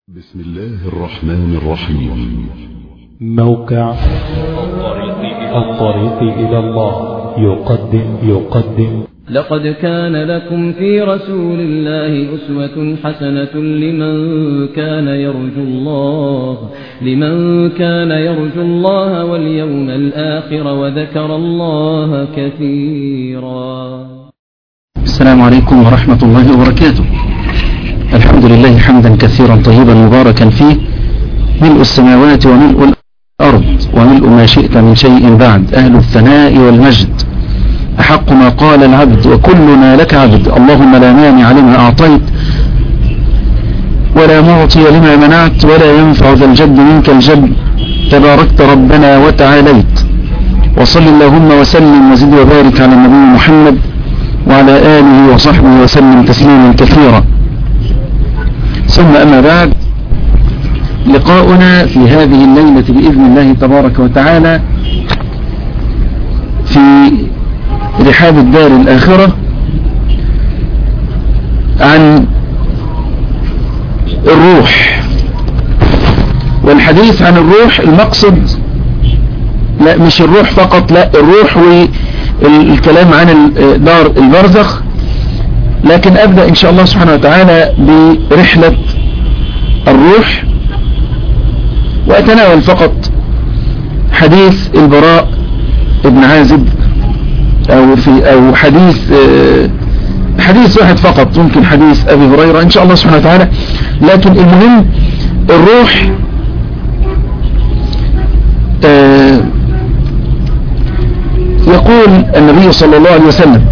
بسم الله الرحمن الرحيم موقع الطريق إلى الله يقدم يقدم لقد كان لكم في رسول الله أسوة حسنة لمن كان يرجو الله لمن كان يرجو الله واليوم الآخر وذكر الله كثيرا السلام عليكم ورحمة الله وبركاته الحمد لله حمدا كثيرا طيبا مباركا فيه ملء السماوات وملء الأرض وملء ما شئت من شيء بعد أهل الثناء والمجد أحق ما قال العبد وكلنا لك عبد اللهم لا مانع لما أعطيت ولا معطي لما منعت ولا ينفع ذا الجد منك الجد تباركت ربنا وتعاليت وصل اللهم وسلم وزد وبارك على النبي محمد وعلى آله وصحبه وسلم تسليما كثيرا ثم أما بعد لقاؤنا في هذه الليلة بإذن الله تبارك وتعالى في رحاب الدار الآخرة عن الروح والحديث عن الروح المقصد لا مش الروح فقط لا الروح والكلام عن دار البرزخ لكن أبدأ إن شاء الله سبحانه وتعالى برحلة الروح وأتناول فقط حديث البراء ابن عازب أو, في أو حديث حديث واحد فقط ممكن حديث أبي هريرة إن شاء الله سبحانه وتعالى لكن المهم الروح يقول النبي صلى الله عليه وسلم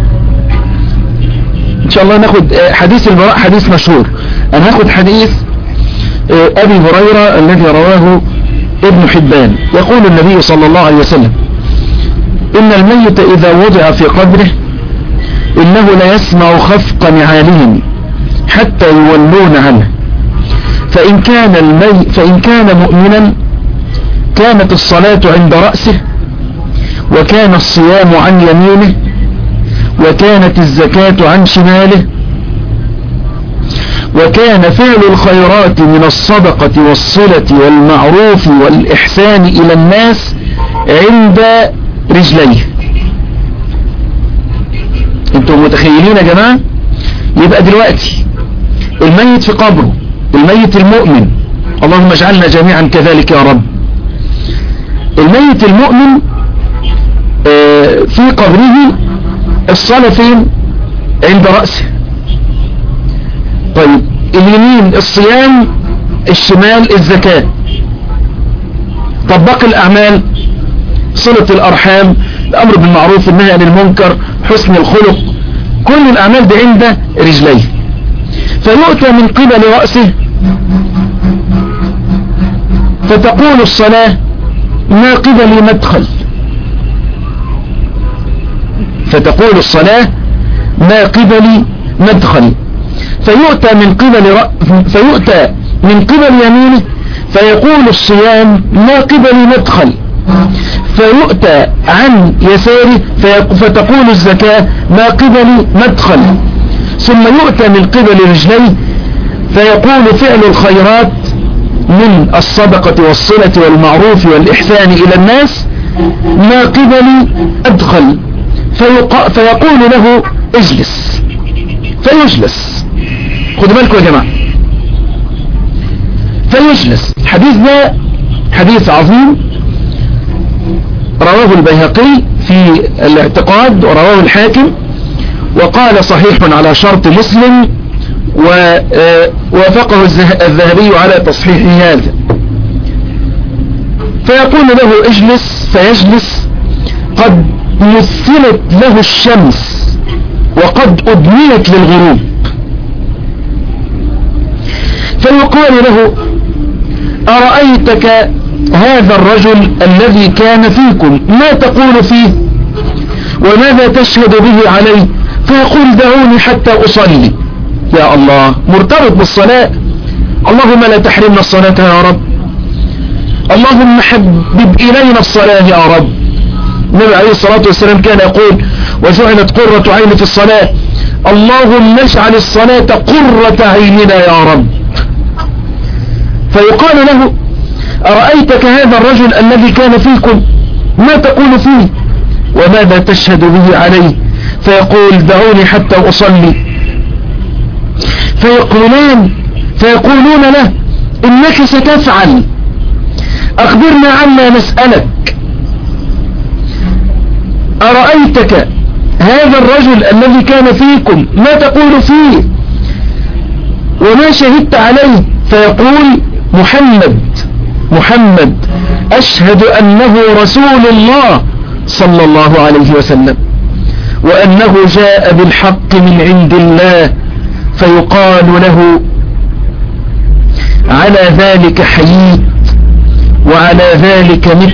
ان شاء الله ناخد حديث البراء حديث مشهور انا هاخد حديث ابي هريرة الذي رواه ابن حبان يقول النبي صلى الله عليه وسلم ان الميت اذا وضع في قبره انه لا يسمع خفق نعالهم حتى يولون عنه فان كان المي فان كان مؤمنا كانت الصلاة عند رأسه وكان الصيام عن يمينه وكانت الزكاة عن شماله وكان فعل الخيرات من الصدقة والصلة والمعروف والإحسان إلى الناس عند رجليه انتم متخيلين يا جماعة يبقى دلوقتي الميت في قبره الميت المؤمن اللهم اجعلنا جميعا كذلك يا رب الميت المؤمن في قبره الصلاة فين عند رأسه طيب اليمين الصيام الشمال الزكاة طب باقي الأعمال صلة الأرحام الأمر بالمعروف النهي عن المنكر حسن الخلق كل الأعمال دي عند رجليه فيؤتى من قبل رأسه فتقول الصلاة ما قبل مدخل فتقول الصلاة ما قبل مدخل فيؤتى من قبل رأ... فيؤتى من قبل يمينه فيقول الصيام ما قبل مدخل فيؤتى عن يساره في... فتقول الزكاة ما قبل مدخل ثم يؤتى من قبل رجليه فيقول فعل الخيرات من الصدقة والصلة والمعروف والإحسان إلى الناس ما قبل أدخل فيق... فيقول له اجلس فيجلس خدوا بالكم يا جماعة فيجلس الحديث ده حديث عظيم رواه البيهقي في الاعتقاد ورواه الحاكم وقال صحيح على شرط مسلم ووافقه الذهبي على تصحيح هذا فيقول له اجلس فيجلس قد مثلت له الشمس وقد أدنيت للغروب فيقال له أرأيتك هذا الرجل الذي كان فيكم ما تقول فيه وماذا تشهد به عليه فيقول دعوني حتى أصلي يا الله مرتبط بالصلاة اللهم لا تحرمنا الصلاة يا رب اللهم حبب إلينا الصلاة يا رب النبي عليه الصلاة والسلام كان يقول وجعلت قرة عين في الصلاة اللهم اجعل الصلاة قرة عيننا يا رب فيقال له أرأيتك هذا الرجل الذي كان فيكم ما تقول فيه وماذا تشهد به عليه فيقول دعوني حتى أصلي فيقولان فيقولون له إنك ستفعل أخبرنا عما نسألك أرأيتك هذا الرجل الذي كان فيكم ما تقول فيه وما شهدت عليه فيقول محمد محمد أشهد أنه رسول الله صلى الله عليه وسلم وأنه جاء بالحق من عند الله فيقال له على ذلك حييت وعلى ذلك مت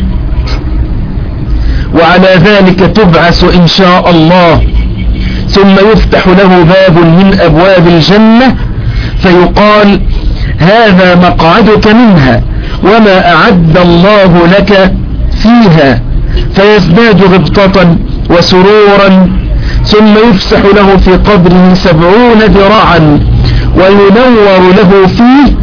وعلى ذلك تبعث إن شاء الله ثم يفتح له باب من أبواب الجنة فيقال هذا مقعدك منها وما أعد الله لك فيها فيزداد غبطة وسرورا ثم يفسح له في قبره سبعون ذراعا وينور له فيه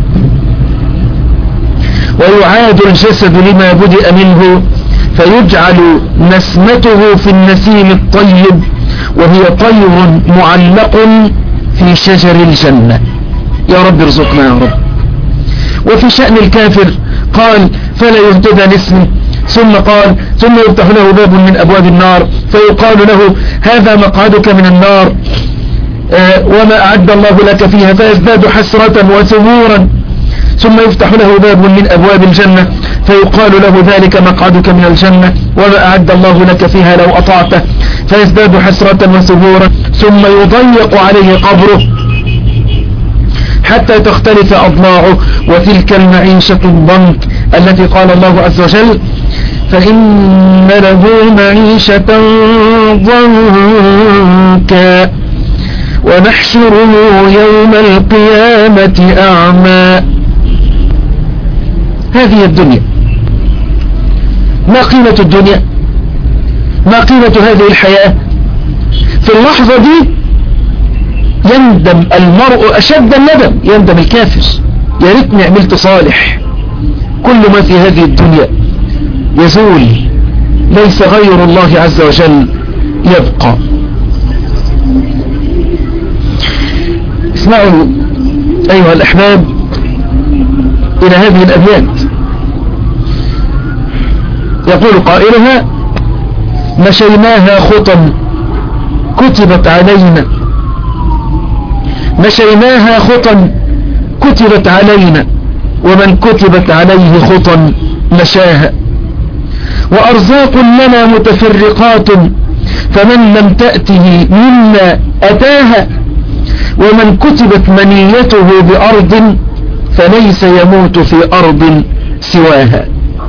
ويعاد الجسد لما بدأ منه فيجعل نسمته في النسيم الطيب وهي طير معلق في شجر الجنة يا رب ارزقنا يا رب وفي شأن الكافر قال فلا يهتدى لاسمه ثم قال ثم يفتح له باب من أبواب النار فيقال له هذا مقعدك من النار آه وما أعد الله لك فيها فيزداد حسرة وثبورا ثم يفتح له باب من أبواب الجنة فيقال له ذلك مقعدك من الجنة وما أعد الله لك فيها لو أطعته فيزداد حسرة وثبورا ثم يضيق عليه قبره حتى تختلف أضلاعه وتلك المعيشة الضنك التي قال الله عز وجل فإن له معيشة ضنكا ونحشره يوم القيامة أعمى هذه الدنيا ما قيمة الدنيا ما قيمة هذه الحياة في اللحظة دي يندم المرء أشد الندم يندم الكافر يا ريتني عملت صالح كل ما في هذه الدنيا يزول ليس غير الله عز وجل يبقى اسمعوا أيها الأحباب إلى هذه الأبيات يقول قائلها مشيناها خطا كتبت علينا مشيناها خطا كتبت علينا ومن كتبت عليه خطا مشاها وأرزاق لنا متفرقات فمن لم تأته منا أتاها ومن كتبت منيته بأرض فليس يموت في أرض سواها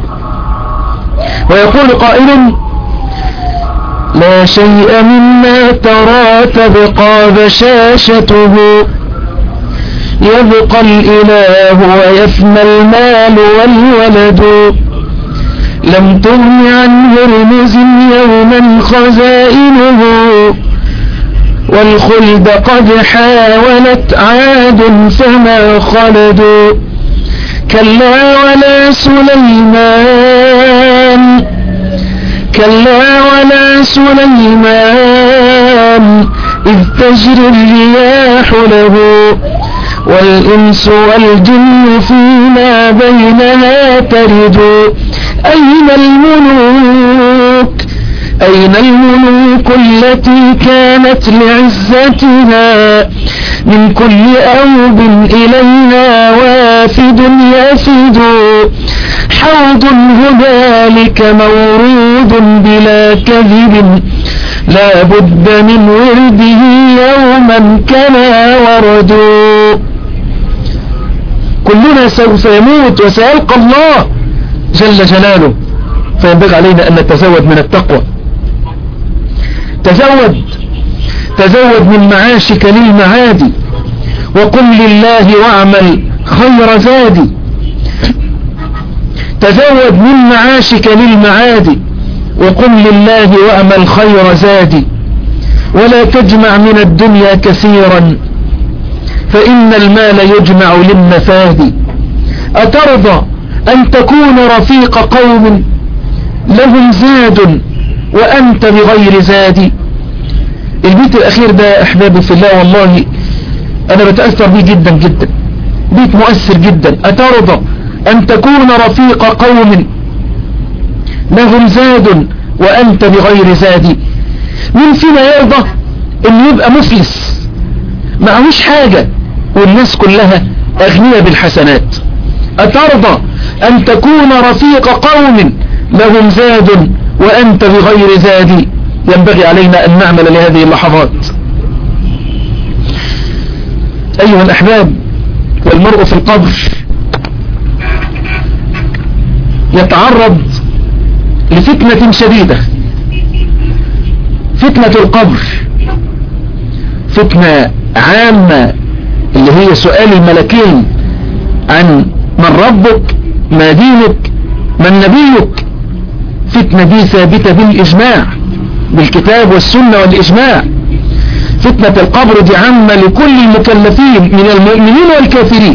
ويقول قائل لا شيء مما ترى تبقى بشاشته يبقى الإله ويفنى المال والولد لم تغن عنه المزن يوما خزائنه والخلد قد حاولت عاد فما خلدوا كلا ولا سليمان كلا ولا سليمان إذ تجري الرياح له والإنس والجن فيما بينها ترد أين الملوك أين الملوك التي كانت لعزتها من كل أوب إليها وافد يفد حوض هنالك مورود بلا كذب لا بد من ورده يوما كما وردوا كلنا سوف يموت وسيلقى الله جل جلاله فينبغي علينا أن نتزود من التقوى تزود تزود من معاشك للمعاد وقل لله واعمل خير زادي تزود من معاشك للمعاد وقل لله واعمل خير زادي ولا تجمع من الدنيا كثيرا فإن المال يجمع للنفاد أترضى أن تكون رفيق قوم لهم زاد وأنت بغير زاد البيت الأخير ده أحبابي في الله والله أنا بتأثر بيه جدا جدا بيت مؤثر جدا أترضى أن تكون رفيق قوم لهم زاد وأنت بغير زاد مين فينا يرضى أن يبقى مفلس معهوش حاجة والناس كلها أغنية بالحسنات أترضى أن تكون رفيق قوم لهم زاد وأنت بغير زاد ينبغي علينا أن نعمل لهذه اللحظات أيها الأحباب والمرء في القبر يتعرض لفتنة شديدة فتنة القبر فتنة عامة اللي هي سؤال الملكين عن من ربك ما دينك من نبيك فتنة دي ثابتة بالإجماع بالكتاب والسنة والإجماع فتنة القبر دي عامة لكل المكلفين من المؤمنين والكافرين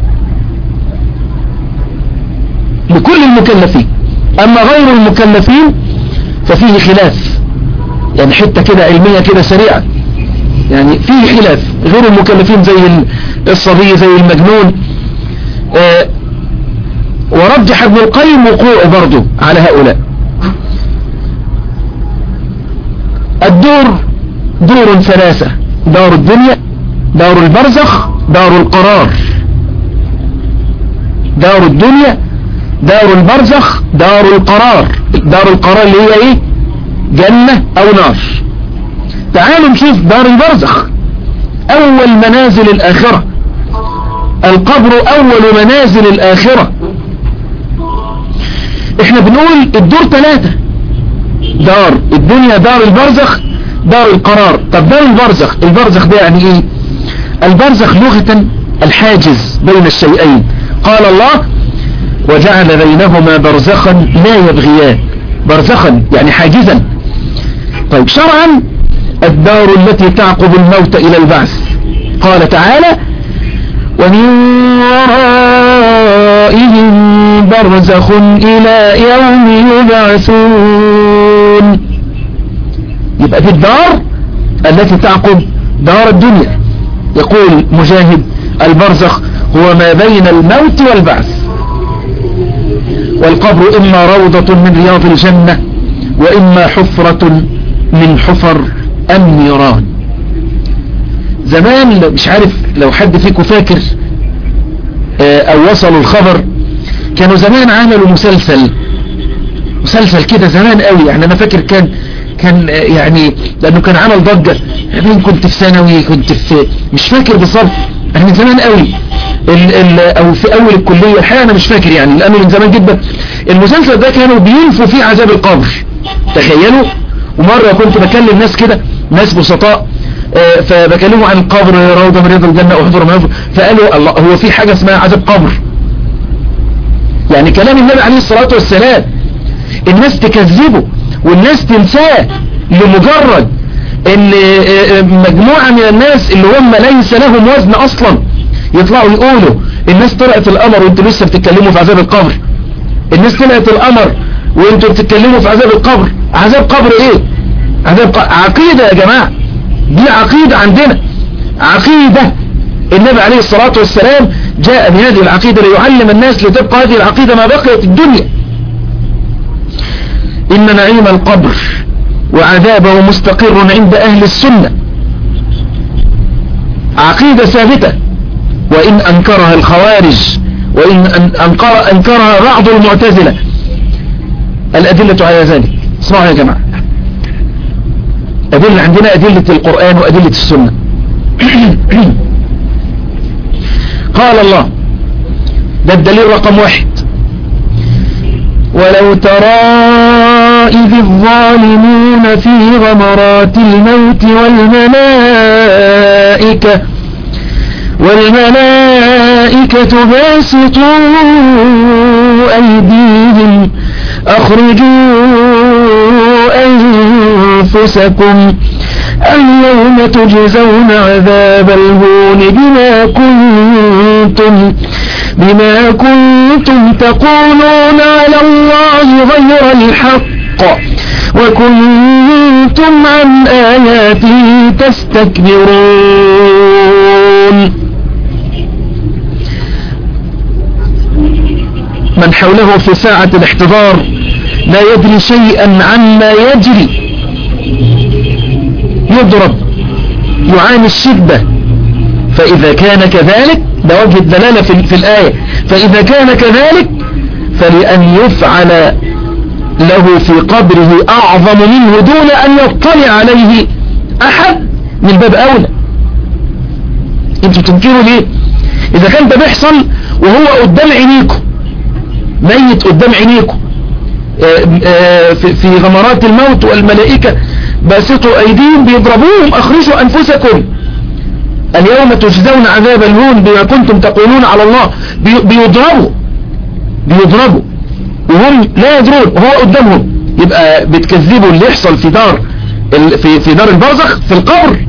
لكل المكلفين أما غير المكلفين ففيه خلاف يعني حتة كده علمية كده سريعة يعني فيه خلاف غير المكلفين زي الصبي زي المجنون آه ورجح ابن القيم وقوعه برضه على هؤلاء الدور دور ثلاثة دار الدنيا دار البرزخ دار القرار دار الدنيا دار البرزخ دار القرار دار القرار اللي هي ايه جنة او نار تعالوا نشوف دار البرزخ اول منازل الاخرة القبر اول منازل الاخرة احنا بنقول الدور ثلاثة دار الدنيا دار البرزخ دار القرار طب دار البرزخ البرزخ ده يعني ايه البرزخ لغة الحاجز بين الشيئين قال الله وجعل بينهما برزخا لا يبغيان برزخا يعني حاجزا طيب شرعا الدار التي تعقب الموت إلى البعث قال تعالى ومن ورائهم برزخ إلى يوم يبعثون يبقى دي الدار التي تعقب دار الدنيا يقول مجاهد البرزخ هو ما بين الموت والبعث والقبر إما روضة من رياض الجنة وإما حفرة من حفر النيران زمان مش عارف لو حد فيكم فاكر او وصلوا الخبر كانوا زمان عملوا مسلسل مسلسل كده زمان قوي يعني انا فاكر كان كان يعني لانه كان عمل ضجة يعني كنت في ثانوي كنت في مش فاكر بالظبط انا من زمان قوي ال ال او في اول الكلية الحقيقة انا مش فاكر يعني لانه من زمان جدا المسلسل ده كانوا بينفوا فيه عذاب القبر تخيلوا ومرة كنت بكلم ناس كده ناس بسطاء آه فبكلموا عن القبر روضة من رياض الجنة واحضر ما فقالوا الله هو في حاجة اسمها عذاب قبر يعني كلام النبي عليه الصلاة والسلام الناس تكذبه والناس تنساه لمجرد ان مجموعة من الناس اللي هم ليس لهم وزن اصلا يطلعوا يقولوا الناس طلعت القمر وانتوا لسه بتتكلموا في عذاب القبر الناس طلعت القمر وانتوا بتتكلموا في عذاب القبر عذاب قبر ايه عذاب قبر. عقيدة يا جماعة دي عقيدة عندنا عقيدة النبي عليه الصلاة والسلام جاء بهذه العقيدة ليعلم الناس لتبقى هذه العقيدة ما بقيت الدنيا إن نعيم القبر وعذابه مستقر عند أهل السنة عقيدة ثابتة وإن أنكرها الخوارج وإن أنكر أنكرها بعض المعتزلة الأدلة على ذلك اسمعوا يا جماعة أدلة عندنا أدلة القرآن وأدلة السنة قال الله ده الدليل رقم واحد ولو ترى إذ الظالمون في غمرات الموت والملائكة والملائكة باسطوا أيديهم أخرجوا أنفسكم اليوم تجزون عذاب الهون بما كنتم بما كنتم تقولون على الله غير الحق وكنتم عن آياته تستكبرون من حوله في ساعة الاحتضار لا يدري شيئا عما يجري يضرب يعاني الشدة فإذا كان كذلك ده وجه الدلالة في, في الآية فإذا كان كذلك فلأن يفعل له في قبره أعظم منه دون أن يطلع عليه أحد من باب أولى انتوا تنكروا ليه إذا كان ده بيحصل وهو قدام عينيكم ميت قدام عينيكم في غمرات الموت والملائكة باسطوا أيديهم بيضربوهم أخرجوا أنفسكم اليوم تجزون عذاب الهون بما كنتم تقولون على الله بيضربوا بيضربوا وهم لا يدرون وهو قدامهم يبقى بتكذبوا اللي يحصل في دار في في دار البرزخ في القبر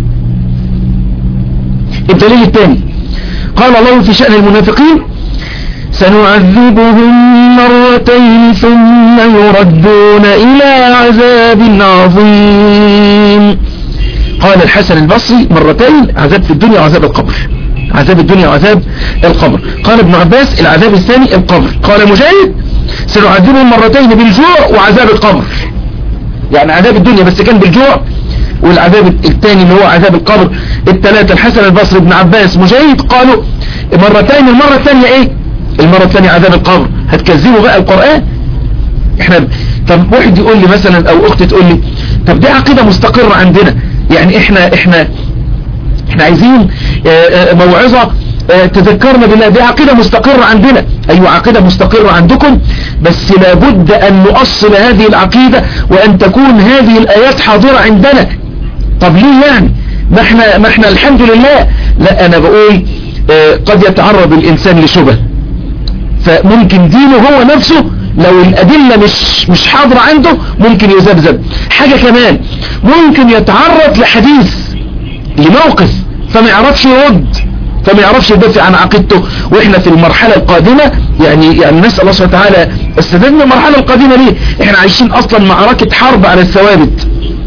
الدليل الثاني قال الله في شأن المنافقين سنعذبهم مرتين ثم يردون إلى عذاب عظيم قال الحسن البصري مرتين عذاب في الدنيا وعذاب القبر عذاب الدنيا وعذاب القبر قال ابن عباس العذاب الثاني القبر قال مجاهد سنعذبهم مرتين بالجوع وعذاب القبر يعني عذاب الدنيا بس كان بالجوع والعذاب الثاني اللي هو عذاب القبر الثلاثة الحسن البصري ابن عباس مجاهد قالوا مرتين المرة الثانية ايه المرة الثانية عذاب القبر هتكذبوا بقى القرآن احنا طب واحد يقول لي مثلا او اخت تقول لي طب دي عقيدة مستقرة عندنا يعني احنا احنا احنا عايزين موعظة تذكرنا بالله دي عقيدة مستقرة عندنا ايوه عقيدة مستقرة عندكم بس لابد ان نؤصل هذه العقيدة وان تكون هذه الايات حاضرة عندنا طب ليه يعني ما احنا, ما احنا الحمد لله لا انا بقول قد يتعرض الانسان لشبه فممكن دينه هو نفسه لو الأدلة مش مش حاضرة عنده ممكن يذبذب حاجة كمان ممكن يتعرض لحديث لموقف فما يعرفش يرد فما يعرفش يدافع عن عقيدته واحنا في المرحلة القادمة يعني يعني نسأل الله سبحانه وتعالى استفدنا من المرحلة القادمة ليه احنا عايشين اصلا معركة حرب على الثوابت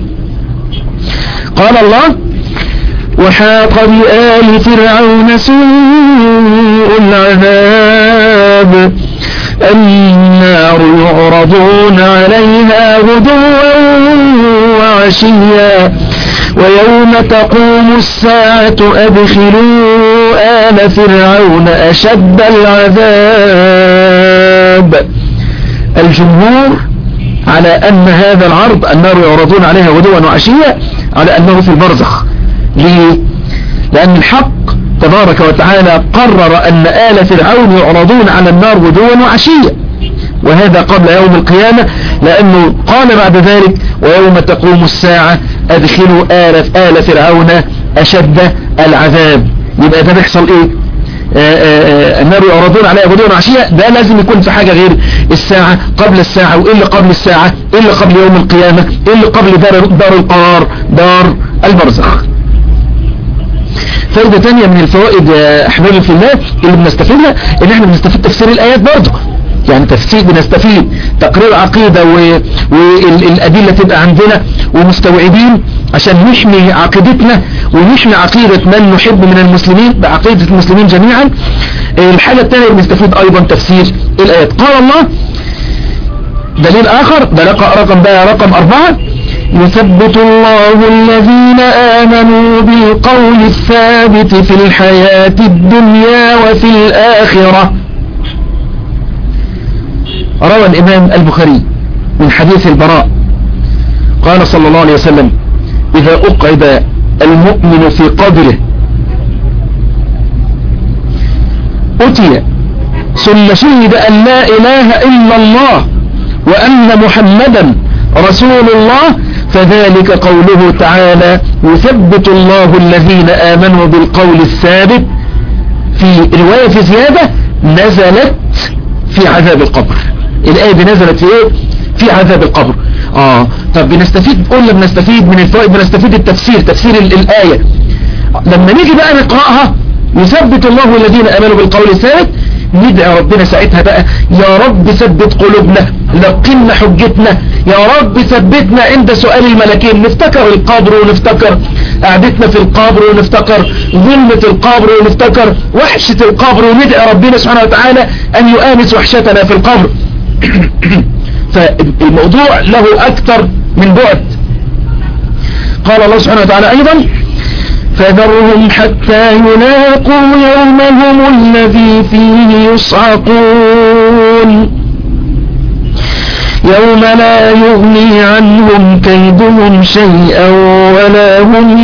قال الله وحاق بآل فرعون سوء العذاب النار يعرضون عليها غدوا وعشيا ويوم تقوم الساعة أدخلوا آل فرعون أشد العذاب الجمهور على أن هذا العرض النار يعرضون عليها غدوا وعشيا على أنه في البرزخ ليه؟ لأن الحق تبارك وتعالى قرر أن آل فرعون يعرضون على النار غدوا وعشيا وهذا قبل يوم القيامة لأنه قال بعد ذلك ويوم تقوم الساعة أدخلوا آل, آل فرعون أشد العذاب يبقى ده بيحصل إيه آآ آآ النار يعرضون عليها غدوا وعشيا ده لازم يكون في حاجة غير الساعة قبل الساعة وإيه اللي قبل الساعة إيه اللي قبل يوم القيامة إيه اللي قبل دار, دار القرار دار البرزخ فائدة تانية من الفوائد يا احبابي في الله اللي بنستفيدها ان احنا بنستفيد تفسير الايات برضه يعني تفسير بنستفيد تقرير عقيدة والادلة تبقى عندنا ومستوعبين عشان نحمي عقيدتنا ونحمي عقيدة من نحب من المسلمين بعقيدة المسلمين جميعا الحاجة الثانية بنستفيد ايضا تفسير الايات قال الله دليل اخر ده رقم ده رقم اربعة يثبت الله الذين آمنوا بالقول الثابت في الحياة الدنيا وفي الآخرة روى الإمام البخاري من حديث البراء قال صلى الله عليه وسلم إذا أقعد المؤمن في قبره أتي ثم شهد أن لا إله إلا الله وأن محمدا رسول الله فذلك قوله تعالى يثبت الله الذين آمنوا بالقول الثابت في رواية في زيادة نزلت في عذاب القبر الآية دي نزلت في ايه في عذاب القبر اه طب بنستفيد قلنا بنستفيد من الفوائد بنستفيد التفسير تفسير الآية لما نيجي بقى نقرأها يثبت الله الذين آمنوا بالقول الثابت ندعي ربنا ساعتها بقى يا رب ثبت قلوبنا لقنا حجتنا يا رب ثبتنا عند سؤال الملكين نفتكر القبر ونفتكر قعدتنا في القبر ونفتكر ظلمة القبر ونفتكر وحشة القبر وندعي ربنا سبحانه وتعالى أن يؤانس وحشتنا في القبر فالموضوع له أكثر من بعد قال الله سبحانه وتعالى أيضا فذرهم حتى يلاقوا يومهم الذي فيه يصعقون يوم لا يغني عنهم كيدهم شيئا ولا هم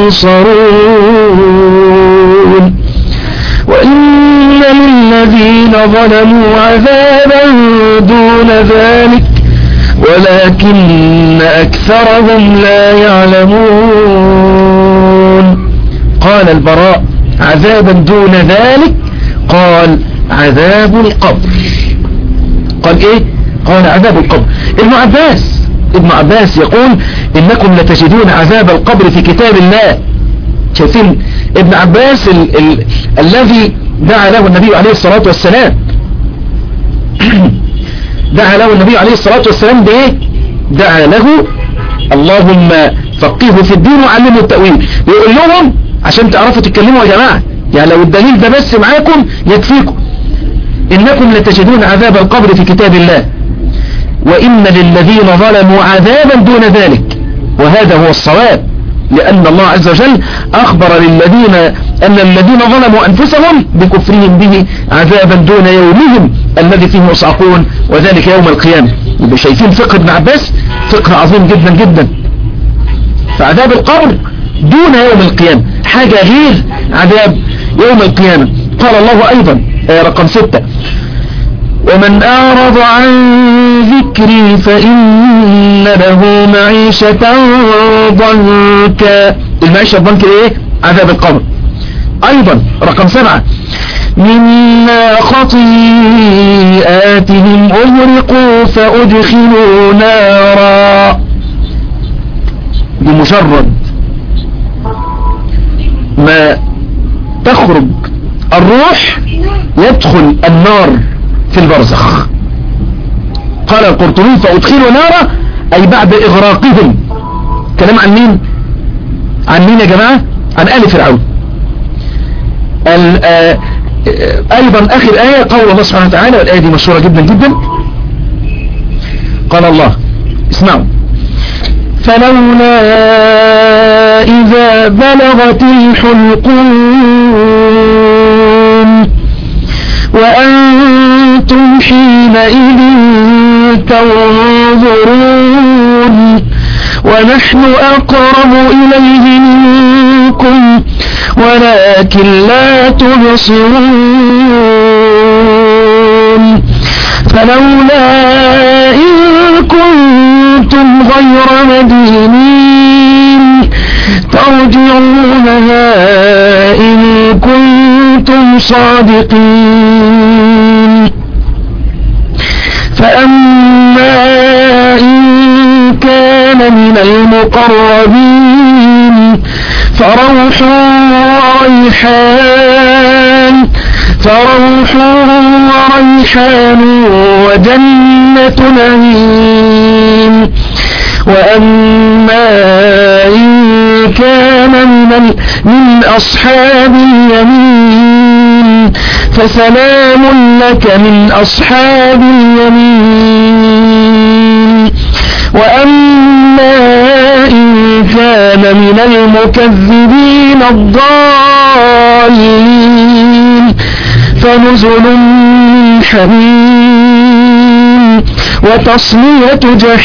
ينصرون وإن للذين ظلموا عذابا دون ذلك ولكن أكثرهم لا يعلمون قال البراء عذابا دون ذلك قال عذاب القبر قال ايه قال عذاب القبر ابن عباس ابن عباس يقول انكم لتجدون عذاب القبر في كتاب الله شايفين ابن عباس ال ال الذي دعا له النبي عليه الصلاة والسلام دعا له النبي عليه الصلاة والسلام بايه دعا له اللهم فقهه في الدين وعلمه التأويل يقول لهم عشان تعرفوا تتكلموا يا جماعة يعني لو الدليل ده بس معاكم يكفيكم إنكم لتجدون عذاب القبر في كتاب الله وإن للذين ظلموا عذابا دون ذلك وهذا هو الصواب لأن الله عز وجل أخبر للذين أن الذين ظلموا أنفسهم بكفرهم به عذابا دون يومهم الذي فيه يصعقون وذلك يوم القيامة يبقى شايفين فقه ابن عباس فقه عظيم جدا جدا فعذاب القبر دون يوم القيامة حاجة غير عذاب يوم القيامة قال الله أيضا آه رقم ستة ومن أعرض عن ذكري فإن له معيشة ضنكا المعيشة الضنكا ايه عذاب القبر ايضا رقم سبعة مما خطيئاتهم أغرقوا فأدخلوا نارا بمجرد ما تخرج الروح يدخل النار في البرزخ قال القرطبي فأدخلوا نارا أي بعد إغراقهم كلام عن مين عن مين يا جماعة عن آل فرعون أيضا آخر آية قول الله سبحانه وتعالى والآية دي مشهورة جدا جدا قال الله اسمعوا فلولا إذا بلغت الحلقون وأنتم حينئذ تنظرون ونحن أقرب إليه منكم ولكن لا تبصرون فلولا إن كنتم غير مدينين ترجعونها إن كنتم صادقين فأما إن كان من المقربين فروح وريحان فروح وريحان وجنة نعيم وأما إن كان من, من أصحاب اليمين فسلام لك من أصحاب اليمين وأما إن كان من المكذبين الضالين فنزل حميم وتصلية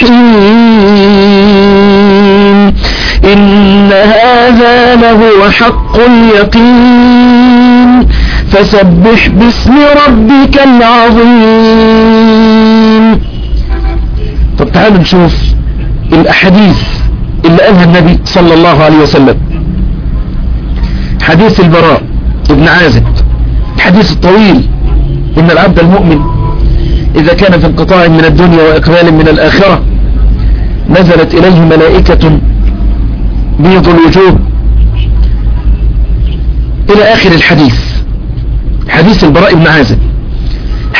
جحيم إن هذا لهو حق اليقين فسبح باسم ربك العظيم طب تعالوا نشوف الأحاديث اللي قالها النبي صلى الله عليه وسلم حديث البراء ابن عازب الحديث الطويل إن العبد المؤمن إذا كان في انقطاع من الدنيا وإقبال من الآخرة نزلت إليه ملائكة بيض الوجوه إلى آخر الحديث حديث البراء بن عازب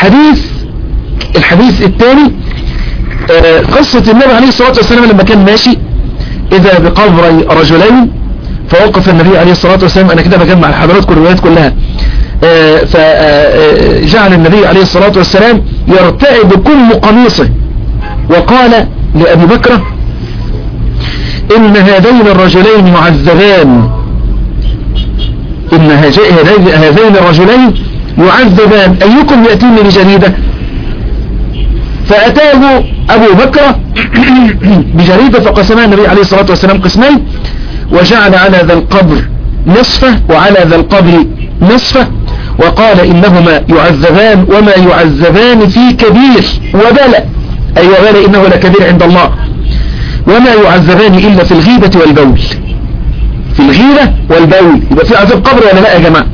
حديث الحديث الثاني آه، قصة النبي عليه الصلاة والسلام لما كان ماشي إذا بقبر رجلين فوقف النبي عليه الصلاة والسلام أنا كده بجمع الحضارات الروايات كلها فجعل النبي عليه الصلاة والسلام يرتعد كل قميصه وقال لأبي بكر إن هذين الرجلين يعذبان إن هذين الرجلين يعذبان أيكم يأتيني بجريدة فأتاه أبو بكر بجريدة فقسمها النبي عليه الصلاة والسلام قسمين وجعل على ذا القبر نصفه وعلى ذا القبر نصفه وقال إنهما يعذبان وما يعذبان في كبير وبلى أي وبلى إنه لكبير عند الله وما يعذبان إلا في الغيبة والبول في الغيبة والبول يبقى في عذاب قبر ولا لا يا جماعة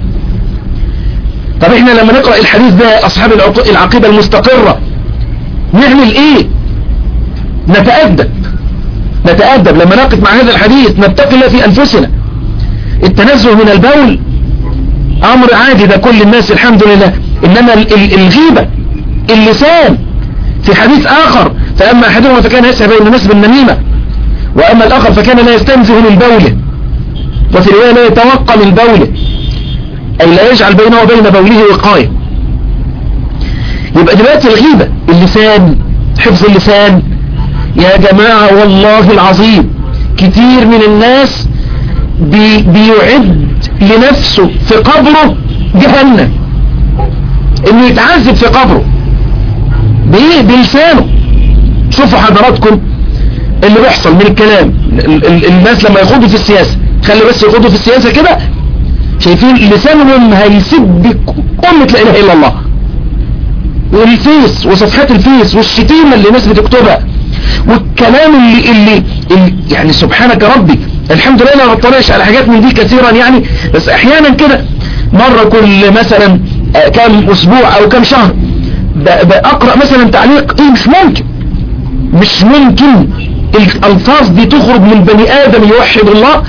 طب احنا لما نقرأ الحديث ده أصحاب العقيدة المستقرة نعمل ايه نتأدب نتأدب لما نقف مع هذا الحديث نتقي الله في أنفسنا التنزه من البول أمر عادي ده كل الناس الحمد لله إنما الغيبة اللسان في حديث آخر فأما أحدهما فكان يسعى بين الناس بالنميمة وأما الآخر فكان لا يستنزه من بوله وفي رواية لا يتوقع من بوله أي لا يجعل بينه وبين بوله وقاية يبقى دلوقتي الغيبة اللسان حفظ اللسان يا جماعة والله العظيم كتير من الناس بي بيعد لنفسه في قبره جهنم انه يتعذب في قبره بايه بلسانه شوفوا حضراتكم اللي بيحصل من الكلام الناس لما يخوضوا في السياسة خلي بس يخوضوا في السياسة كده شايفين لسانهم هيسب أمة لا إله إلا الله والفيس وصفحات الفيس والشتيمة اللي الناس بتكتبها والكلام اللي, اللي, اللي يعني سبحانك ربي الحمد لله ما بطلعش على حاجات من دي كثيرا يعني بس احيانا كده مرة كل مثلا كام اسبوع او كام شهر بقرأ مثلا تعليق ايه مش ممكن مش ممكن الالفاظ دي تخرج من بني ادم يوحد الله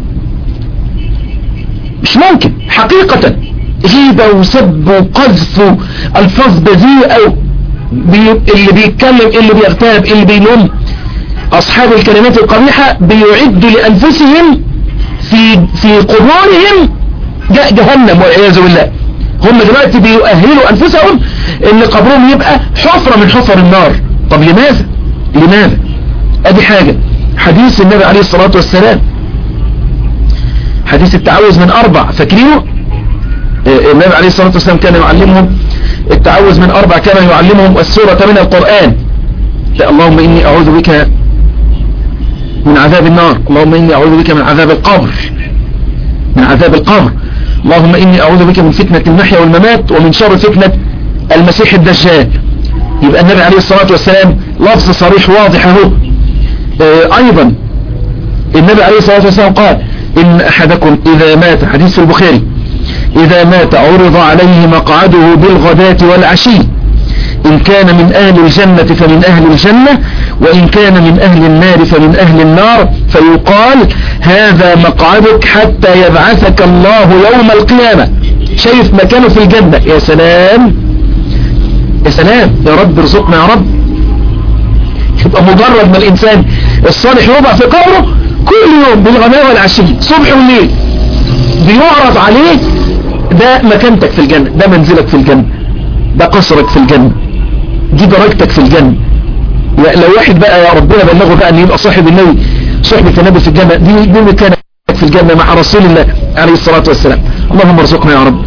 مش ممكن حقيقة غيبة وسب وقذف الفاظ بذيئة بي اللي بيتكلم اللي بيغتاب اللي بينم اصحاب الكلمات القبيحة بيعدوا لانفسهم في في قبورهم جهنم والعياذ بالله هم دلوقتي بيؤهلوا انفسهم ان قبرهم يبقى حفرة من حفر النار طب لماذا لماذا ادي حاجة حديث النبي عليه الصلاة والسلام حديث التعوذ من اربع فاكرينه النبي عليه الصلاة والسلام كان يعلمهم التعوذ من اربع كان يعلمهم السورة من القرآن اللهم اني اعوذ بك من عذاب النار اللهم اني اعوذ بك من عذاب القبر من عذاب القبر اللهم اني اعوذ بك من فتنة المحيا والممات ومن شر فتنة المسيح الدجال يبقى النبي عليه الصلاة والسلام لفظ صريح واضح اهو اه ايضا النبي عليه الصلاة والسلام قال ان احدكم اذا مات حديث في البخاري اذا مات عرض عليه مقعده بالغداة والعشي إن كان من أهل الجنة فمن أهل الجنة وإن كان من أهل النار فمن أهل النار فيقال هذا مقعدك حتى يبعثك الله يوم القيامة شايف مكانه في الجنة يا سلام يا سلام يا رب ارزقنا يا رب يبقى مجرد ما الإنسان الصالح يوضع في قبره كل يوم بالغداء والعشي صبح والليل بيعرض عليه ده مكانتك في الجنة ده منزلك في الجنة ده قصرك في الجنة دي درجتك في الجنة لو واحد بقى يا ربنا بلغه بقى ان يبقى صاحب النبي صحبة النبي في الجنة دي دي مكانك في الجنة مع رسول الله عليه الصلاة والسلام اللهم ارزقنا يا رب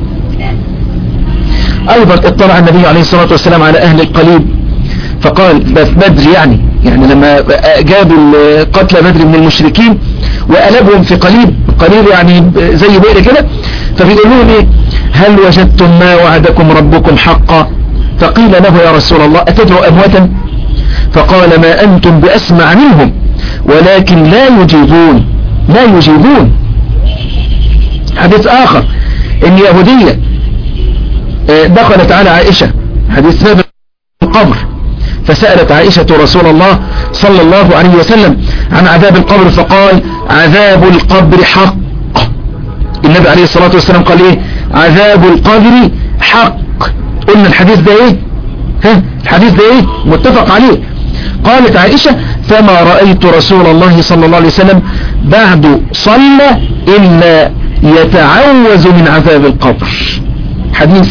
ايضا اطلع النبي عليه الصلاة والسلام على اهل القليب فقال ده في بدر يعني يعني لما جابوا قتل بدر من المشركين وقلبهم في قليب قليب يعني زي بئر كده فبيقول لهم ايه هل وجدتم ما وعدكم ربكم حقا فقيل له يا رسول الله أتدعو أمواتا فقال ما أنتم بأسمع منهم ولكن لا يجيبون لا يجيبون حديث آخر إن يهودية دخلت على عائشة حديث نبي القبر فسألت عائشة رسول الله صلى الله عليه وسلم عن عذاب القبر فقال عذاب القبر حق النبي عليه الصلاة والسلام قال ايه عذاب القبر حق قلنا الحديث ده ايه ها الحديث ده ايه متفق عليه قالت عائشة فما رأيت رسول الله صلى الله عليه وسلم بعد صلى إلا يتعوذ من عذاب القبر حديث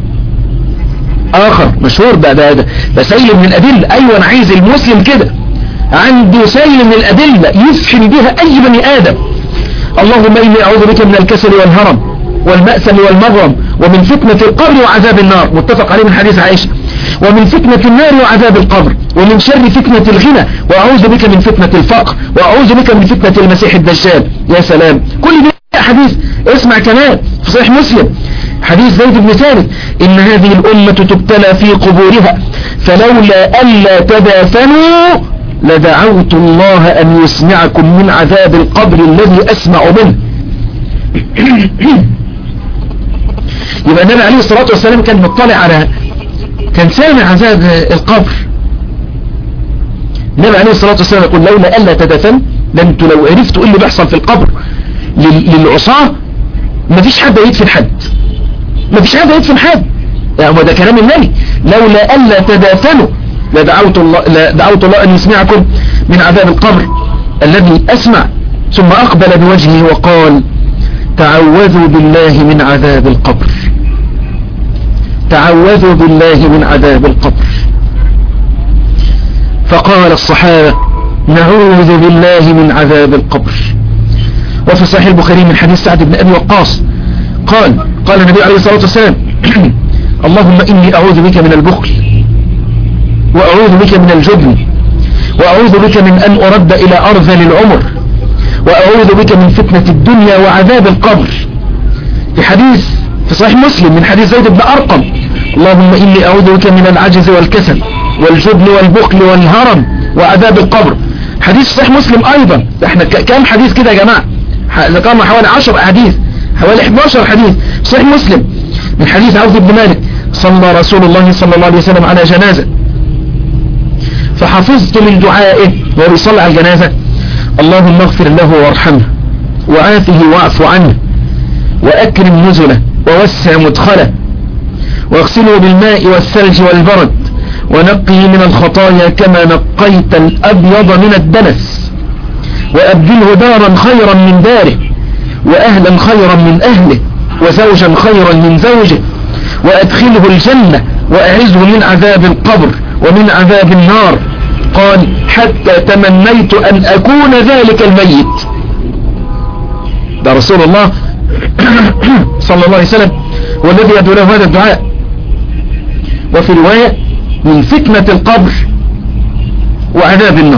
آخر مشهور بعد هذا بسيل من الأدلة أيوة أنا عايز المسلم كده عنده سيل من الأدلة يفحم بها أي بني آدم اللهم إني أعوذ بك من الكسل والهرم والمأسم والمغرم ومن فتنة القبر وعذاب النار متفق عليه من حديث عائشة ومن فتنة النار وعذاب القبر ومن شر فتنة الغنى وأعوذ بك من فتنة الفقر وأعوذ بك من فتنة المسيح الدجال يا سلام كل دي حديث اسمع كمان في صحيح مسلم حديث زيد بن ثابت إن هذه الأمة تبتلى في قبورها فلولا ألا تدافنوا لدعوت الله أن يسمعكم من عذاب القبر الذي أسمع منه يبقى النبي عليه الصلاة والسلام كان مطلع على كان سامع عذاب القبر النبي عليه الصلاة والسلام يقول لولا ألا تدفن ده انتوا لو عرفتوا ايه اللي بيحصل في القبر للعصاة مفيش حد يدفن حد مفيش حد يدفن حد يعني ده كلام النبي لولا ألا تدافنوا لدعوت الله, لدعوت الله أن يسمعكم من عذاب القبر الذي أسمع ثم أقبل بوجهه وقال تعوذوا بالله من عذاب القبر تعوذوا بالله من عذاب القبر فقال الصحابة نعوذ بالله من عذاب القبر وفي صحيح البخاري من حديث سعد بن أبي وقاص قال قال النبي عليه الصلاة والسلام اللهم إني أعوذ بك من البخل وأعوذ بك من الجبن وأعوذ بك من أن أرد إلى أرذل العمر وأعوذ بك من فتنة الدنيا وعذاب القبر في حديث في صحيح مسلم من حديث زيد بن أرقم اللهم إني أعوذ بك من العجز والكسل والجبن والبخل والهرم وعذاب القبر حديث صحيح مسلم أيضا احنا كام حديث كده يا جماعة ذكرنا حوالي 10 حديث حوالي 11 حديث صحيح مسلم من حديث عوذ بن مالك صلى رسول الله صلى الله عليه وسلم على جنازة فحفظت من دعائه وهو يصلي على الجنازة اللهم اغفر له وارحمه وعافه واعف عنه وأكرم نزله ووسع مدخله واغسله بالماء والثلج والبرد ونقه من الخطايا كما نقيت الأبيض من الدنس وأبدله دارا خيرا من داره وأهلا خيرا من أهله وزوجا خيرا من زوجه وأدخله الجنة وأعزه من عذاب القبر ومن عذاب النار قال حتى تمنيت أن أكون ذلك الميت ده رسول الله صلى الله عليه وسلم هو الذي يدعو له هذا الدعاء وفي رواية من فتنة القبر وعذاب النار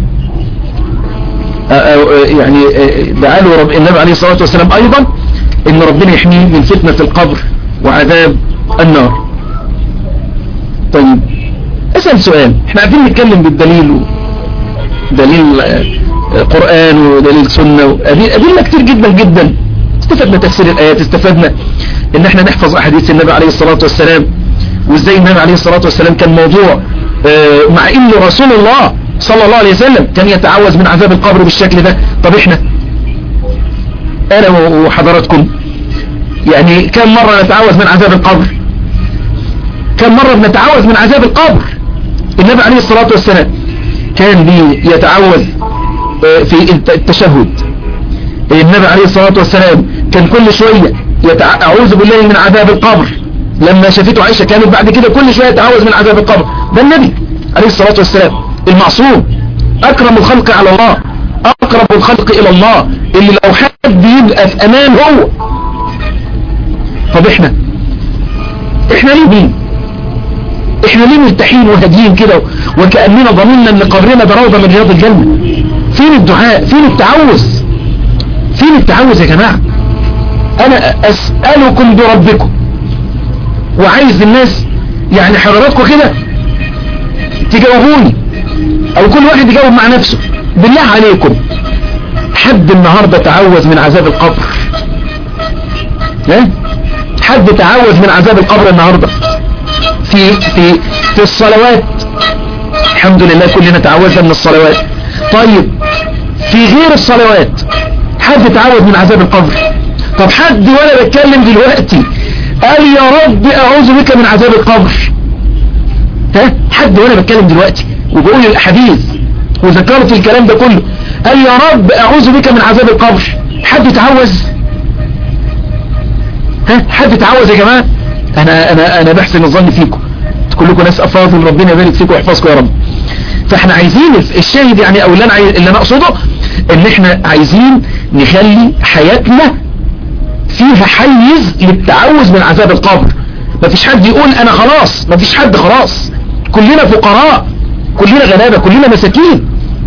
يعني دعا له رب النبي عليه الصلاة والسلام أيضا إن ربنا يحميه من فتنة القبر وعذاب النار طيب اسأل سؤال احنا عارفين نتكلم بالدليل دليل قرآن ودليل سنة أدلة كتير جدا جدا استفدنا تفسير الآيات استفدنا ان احنا نحفظ أحاديث النبي عليه الصلاة والسلام وازاي النبي عليه الصلاة والسلام كان موضوع مع ان رسول الله صلى الله عليه وسلم كان يتعوذ من عذاب القبر بالشكل ده طب احنا انا وحضراتكم يعني كم مرة نتعوذ من عذاب القبر كم مرة بنتعوذ من عذاب القبر النبي عليه الصلاة والسلام كان بيتعوذ في التشهد النبي عليه الصلاة والسلام كان كل شوية يتع... أعوذ بالله من عذاب القبر لما شافته عائشة كانت بعد كده كل شوية يتعوذ من عذاب القبر ده النبي عليه الصلاة والسلام المعصوم أكرم الخلق على الله أقرب الخلق إلى الله اللي لو حد يبقى في أمان هو طب احنا احنا ليه مين احنا ليه مرتاحين وهاديين كده وكأننا ضمننا ان قبرنا ده روضة من رياض الجنة فين الدعاء فين التعوذ فين التعوذ يا جماعة انا اسألكم بربكم وعايز الناس يعني حضراتكم كده تجاوبوني او كل واحد يجاوب مع نفسه بالله عليكم حد النهاردة تعوذ من عذاب القبر ها حد تعوذ من عذاب القبر النهاردة في في في الصلوات الحمد لله كلنا تعوذنا من الصلوات طيب في غير الصلوات حد تعوذ من عذاب القبر طب حد وانا بتكلم دلوقتي قال يا رب اعوذ بك من عذاب القبر ها حد وانا بتكلم دلوقتي وبقول الاحاديث وذكرت الكلام ده كله قال يا رب اعوذ بك من عذاب القبر حد تعوذ ها حد تعوذ يا جماعه انا انا انا بحسن الظن فيكم كلكم ناس افاضل ربنا يبارك فيكم ويحفظكم يا رب فاحنا عايزين الشاهد يعني او اللي انا عايز اللي انا اقصده ان احنا عايزين نخلي حياتنا فيها حيز للتعوذ من عذاب القبر مفيش حد يقول انا خلاص مفيش حد خلاص كلنا فقراء كلنا غلابة كلنا مساكين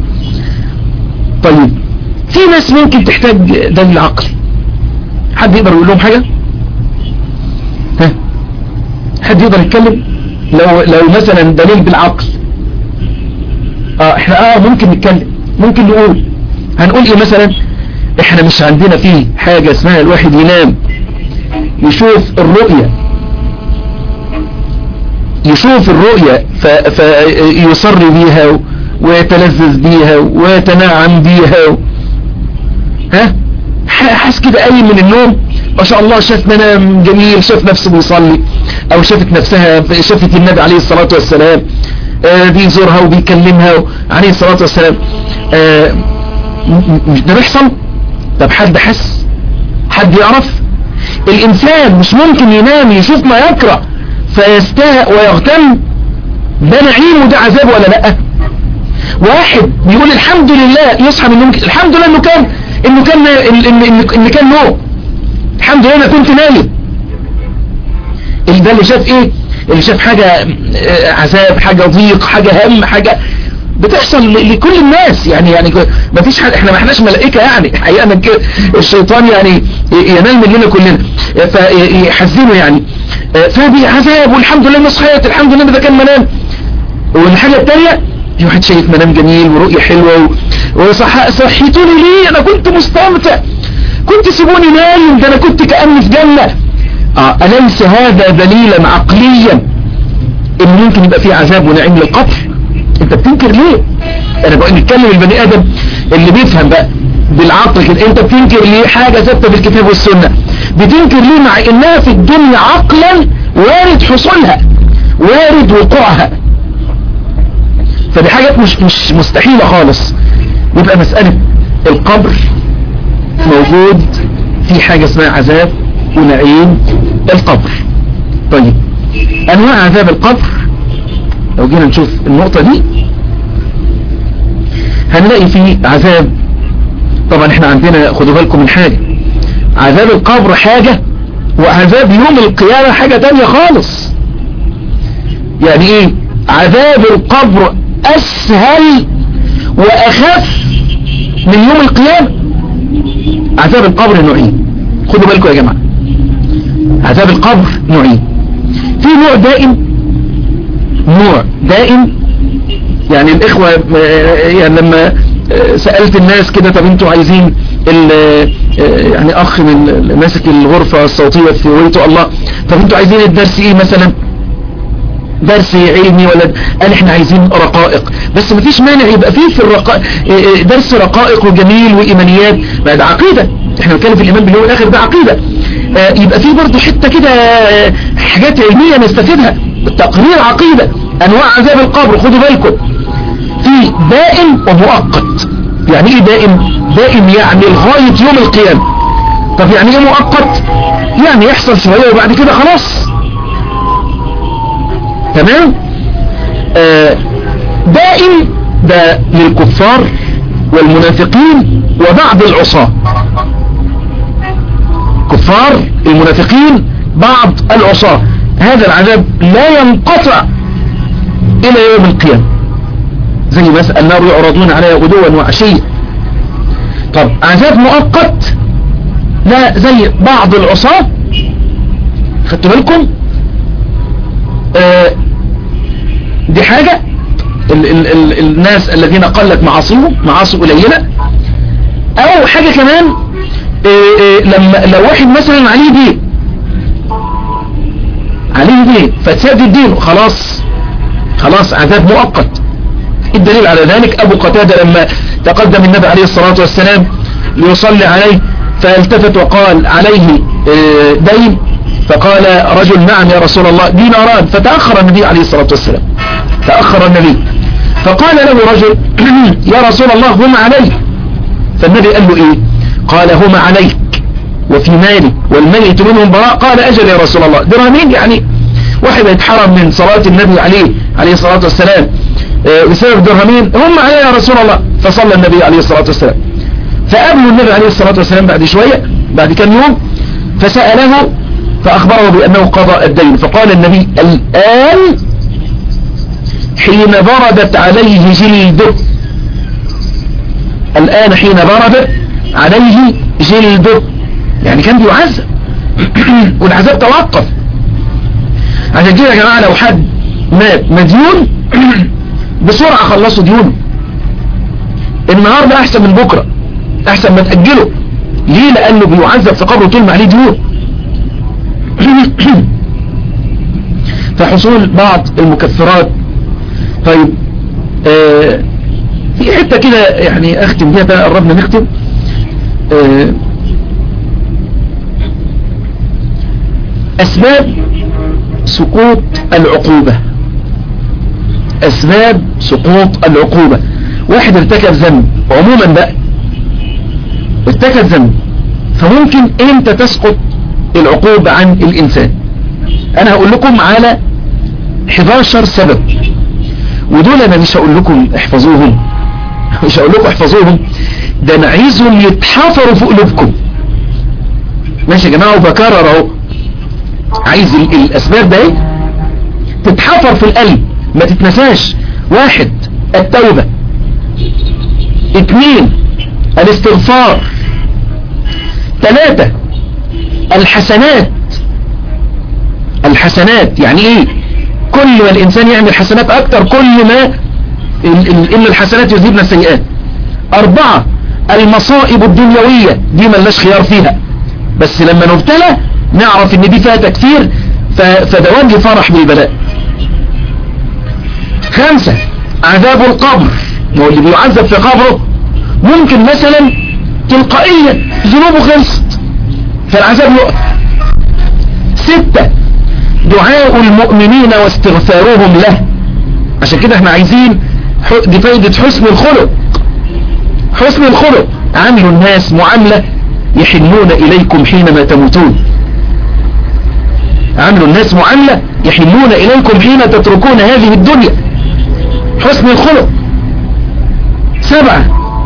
طيب في ناس ممكن تحتاج دليل عقلي حد يقدر يقول لهم حاجة ها حد يقدر يتكلم لو لو مثلا دليل بالعقل اه احنا اه ممكن نتكلم ممكن نقول هنقول ايه مثلا احنا مش عندنا فيه حاجة اسمها الواحد ينام يشوف الرؤية يشوف الرؤية فيصر بيها ويتلذذ بيها ويتنعم بيها ها حاس كده قايم من النوم ما شاء الله شاف منام جميل شاف نفسه بيصلي او شافت نفسها شافت النبي عليه الصلاة والسلام آه بيزورها وبيكلمها عليه الصلاة والسلام آه مش ده بيحصل طب حد حس حد يعرف الانسان مش ممكن ينام يشوف ما يكره فيستاء ويغتم ده نعيم وده عذاب ولا لا واحد بيقول الحمد لله يصحى من النوم الحمد لله انه كان انه كان ان, إن, إن كان نوم الحمد لله انا كنت نايم ده اللي شاف ايه اللي شاف حاجة عذاب حاجة ضيق حاجة هم حاجة بتحصل لكل الناس يعني يعني ما فيش حد احنا ما احناش ملائكة يعني حقيقة الشيطان يعني ينال مننا كلنا فيحزنه يعني فبي عذاب والحمد لله اني صحيت الحمد لله ده كان منام والحاجة الثانية في واحد شايف منام جميل ورؤية حلوة وصح صحيتوني ليه انا كنت مستمتع كنت سيبوني نايم ده انا كنت كأني في جنة اه أليس هذا دليلا عقليا ان ممكن يبقى فيه عذاب ونعيم للقبر انت بتنكر ليه انا بقى نتكلم البني ادم اللي بيفهم بقى بالعقل كده انت بتنكر ليه حاجة ثابته في الكتاب والسنة بتنكر ليه مع انها في الدنيا عقلا وارد حصولها وارد وقوعها فدي حاجات مش مش مستحيلة خالص يبقى مسألة القبر موجود في حاجة اسمها عذاب ونعيم القبر طيب انواع عذاب القبر لو جينا نشوف النقطة دي هنلاقي فيه عذاب طبعا احنا عندنا خدوا بالكم من حاجة عذاب القبر حاجة وعذاب يوم القيامة حاجة تانية خالص يعني ايه عذاب القبر اسهل واخف من يوم القيامة عذاب القبر نوعين خدوا بالكم يا جماعة عذاب القبر نوعين في نوع دائم نوع دائم يعني الاخوة يعني لما سألت الناس كده طب انتوا عايزين يعني اخ من ماسك الغرفة الصوتية في ويته الله طب انتوا عايزين الدرس ايه مثلا درس علمي ولا قال احنا عايزين رقائق بس مفيش مانع يبقى فيه في الرقائق درس رقائق وجميل وايمانيات ما ده عقيدة احنا بنتكلم في الايمان باليوم الاخر ده عقيدة يبقى فيه برضه حتة كده حاجات علمية نستفيدها تقرير عقيدة انواع عذاب القبر خدوا بالكم في دائم ومؤقت يعني ايه دائم دائم يعني لغاية يوم القيامة طب يعني ايه مؤقت يعني يحصل شوية وبعد كده خلاص تمام آه دائم ده للكفار والمنافقين وبعض العصاة كفار المنافقين بعض العصاة هذا العذاب لا ينقطع الى يوم القيامة زي مثلا النار يعرضون عليها غدوا وعشيا طب عذاب مؤقت لا زي بعض العصاة خدتوا بالكم آه دي حاجة ال ال ال الناس الذين قلت معاصيهم معاصي قليلة او حاجة كمان آه آه لما لو واحد مثلا عليه دين عليه دين فتسدد دينه خلاص خلاص عذاب مؤقت الدليل على ذلك ابو قتادة لما تقدم النبي عليه الصلاة والسلام ليصلي عليه فالتفت وقال عليه دين فقال رجل نعم يا رسول الله ديناران فتأخر النبي عليه الصلاة والسلام تأخر النبي فقال له رجل يا رسول الله هم علي فالنبي قال له ايه قال هم عليك وفي مالك والميت منهم براء قال أجل يا رسول الله درهمين يعني واحد يتحرم من صلاة النبي عليه عليه الصلاة والسلام بسبب درهمين هم عليه يا رسول الله فصلى النبي عليه الصلاة والسلام فقابلوا النبي عليه الصلاة والسلام بعد شوية بعد كم يوم فسأله فأخبره بأنه قضى الدين فقال النبي الآن حين بردت عليه جلده الآن حين بردت عليه جلده يعني كان بيعذب والعذاب توقف عشان كده يا جماعة لو حد مات مديون بسرعة خلصوا ديونه النهاردة احسن من بكرة احسن ما تأجله ليه لانه بيعذب في قبره طول ما عليه ديون فحصول بعض المكفرات طيب آه في حتة كده يعني اختم بيها بقى قربنا نختم آه اسباب سقوط العقوبة اسباب سقوط العقوبة واحد ارتكب ذنب عموما بقى ارتكب ذنب فممكن امتى تسقط العقوبة عن الانسان انا هقول لكم على 11 سبب ودول انا مش هقول لكم احفظوهم مش هقول لكم احفظوهم ده انا عايزهم يتحفروا في قلوبكم ماشي يا جماعة وبكرر اهو عايز الاسباب ده ايه تتحفر في القلب ما تتنساش واحد التوبة اثنين الاستغفار ثلاثة الحسنات الحسنات يعني ايه كل ما الانسان يعمل حسنات اكتر كل ما ان الحسنات يذهبن السيئات اربعة المصائب الدنيوية دي ملناش خيار فيها بس لما نبتلى نعرف ان دي فيها تكفير فده وجه فرح بالبلاء خمسة عذاب القبر ما هو اللي بيعذب في قبره ممكن مثلا تلقائيا ذنوبه خلصت فالعذاب يقف ستة دعاء المؤمنين واستغفارهم له عشان كده احنا عايزين دي فايدة حسن الخلق حسن الخلق عاملوا الناس معاملة يحنون إليكم حينما تموتون عاملوا الناس معاملة يحنون إليكم حين تتركون هذه الدنيا حسن الخلق سبعة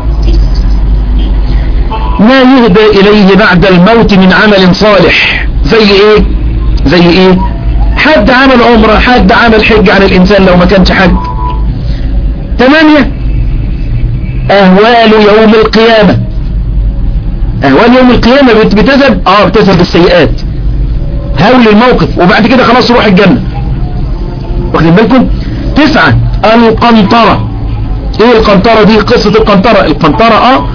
ما يهدى إليه بعد الموت من عمل صالح زي ايه زي ايه حد عمل عمره حد عمل حج عن الإنسان لو ما كانش حج ثمانية أهوال يوم القيامة أهوال يوم القيامة بتذهب اه بتذهب بالسيئات هول الموقف وبعد كده خلاص روح الجنة واخدين بالكم تسعة القنطرة ايه القنطرة دي قصة القنطرة القنطرة اه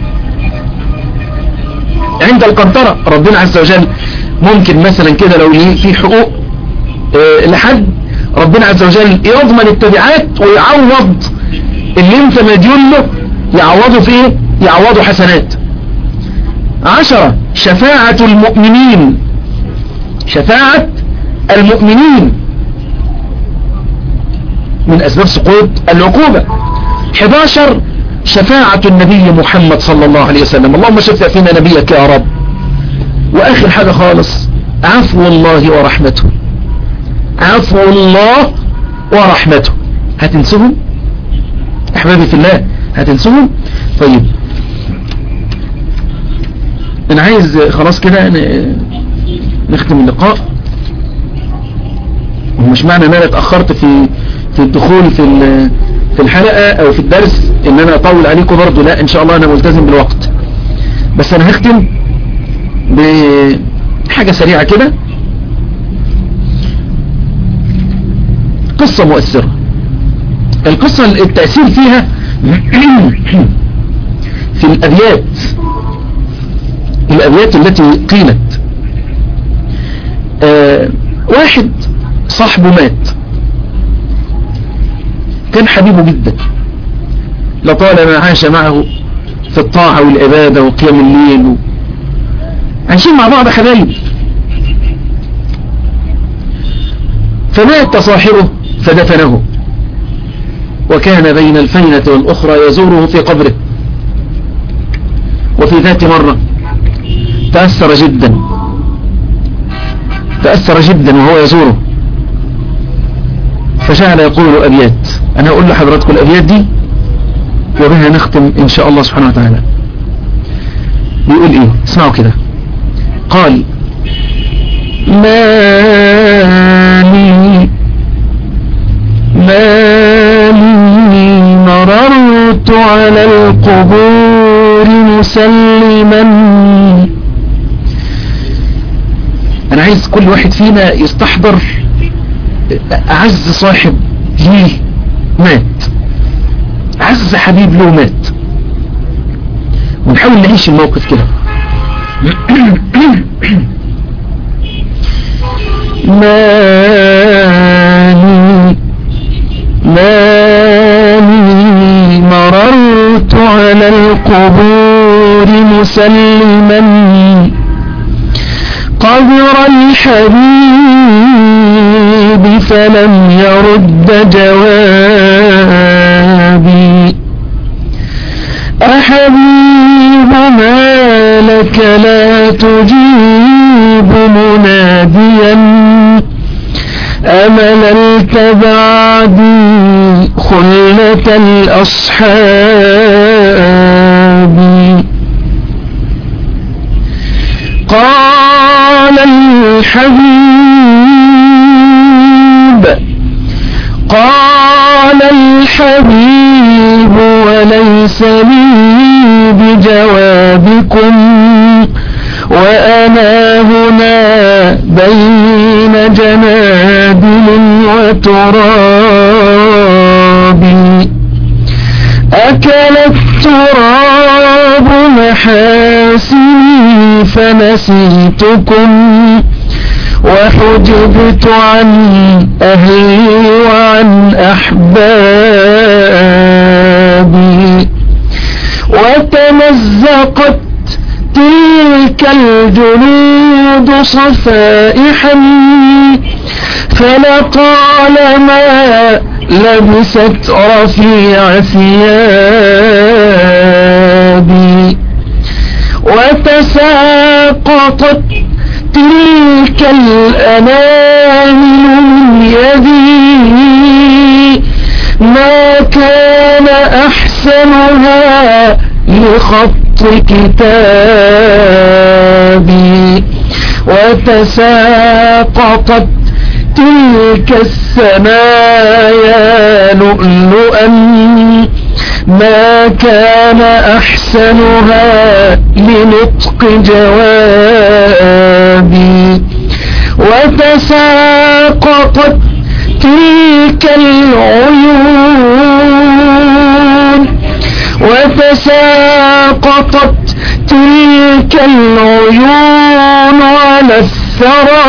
عند القنطرة ربنا عز وجل ممكن مثلا كده لو ليه في حقوق اه لحد ربنا عز وجل يضمن التبعات ويعوض اللي انت مديون له يعوضه في ايه يعوضه حسنات عشرة شفاعة المؤمنين شفاعة المؤمنين من أسباب سقوط العقوبة 11 شفاعة النبي محمد صلى الله عليه وسلم اللهم شفع فينا نبيك يا رب وآخر حاجة خالص عفو الله ورحمته عفو الله ورحمته هتنسهم أحبابي في الله هتنسهم طيب أنا عايز خلاص كده نختم اللقاء ومش معنى ان انا اتأخرت في في الدخول في في الحلقة او في الدرس ان انا اطول عليكم برضو لا ان شاء الله انا ملتزم بالوقت بس انا هختم بحاجة سريعة كده قصة مؤثرة القصة التأثير فيها في الأبيات الأبيات التي قيلت آه واحد صاحبه مات كان حبيبه جدا لطالما عاش معه في الطاعة والعبادة وقيام الليل و... عايشين مع بعض حبايب فمات صاحبه فدفنه وكان بين الفينة والأخرى يزوره في قبره وفي ذات مرة تأثر جدا تأثر جدا وهو يزوره فجعل يقول أبيات أنا أقول لحضراتكم الأبيات دي وبها نختم إن شاء الله سبحانه وتعالى بيقول إيه اسمعوا كده قال مالي مالي مررت على القبور مسلما انا عايز كل واحد فينا يستحضر اعز صاحب ليه مات اعز حبيب له مات ونحاول نعيش الموقف كده ماني ماني مررت على القبور مسلما قبر الحبيب فلم يرد جوابي أحبيب ما لك لا تجيب مناديا أمللت بعدي خلة الأصحاب قال الحبيب قال الحبيب وليس لي بجوابكم وأنا هنا بين جنادل وتراب أكل التراب محاسني فنسيتكم وحجبت عن أهلي وعن أحبابي وتمزقت تلك الجنود صفائحا فلطالما لبست رفيع ثيابي وتساقطت تلك الأنامل من يدي ما كان أحسنها لخط كتابي وتساقطت تلك السمايا لؤلؤا ما كان أحسنها لنطق جوابي وتساقطت تلك العيون وتساقطت تلك العيون على الثرى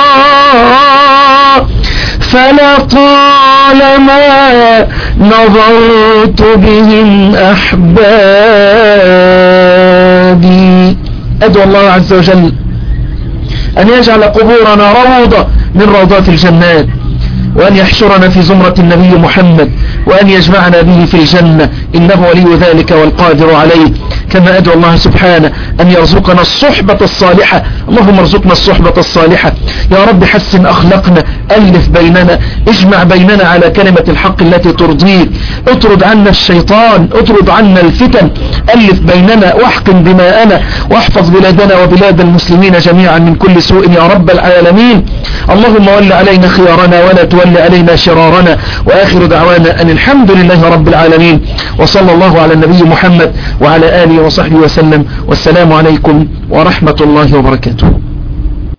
فلطالما نظرت بهم أحبابي أدعو الله عز وجل أن يجعل قبورنا روضة من روضات الجنات وأن يحشرنا في زمرة النبي محمد وأن يجمعنا به في الجنة إنه ولي ذلك والقادر عليه كما أدعو الله سبحانه أن يرزقنا الصحبة الصالحة اللهم ارزقنا الصحبة الصالحة يا رب حسن أخلاقنا ألف بيننا اجمع بيننا على كلمة الحق التي ترضيك اطرد عنا الشيطان اطرد عنا الفتن ألف بيننا واحقن دماءنا واحفظ بلادنا وبلاد المسلمين جميعا من كل سوء يا رب العالمين اللهم ول علينا خيارنا ولا تول علينا شرارنا وآخر دعوانا أن الحمد لله رب العالمين وصلى الله على النبي محمد وعلى آله وصحبه وسلم والسلام عليكم ورحمة الله وبركاته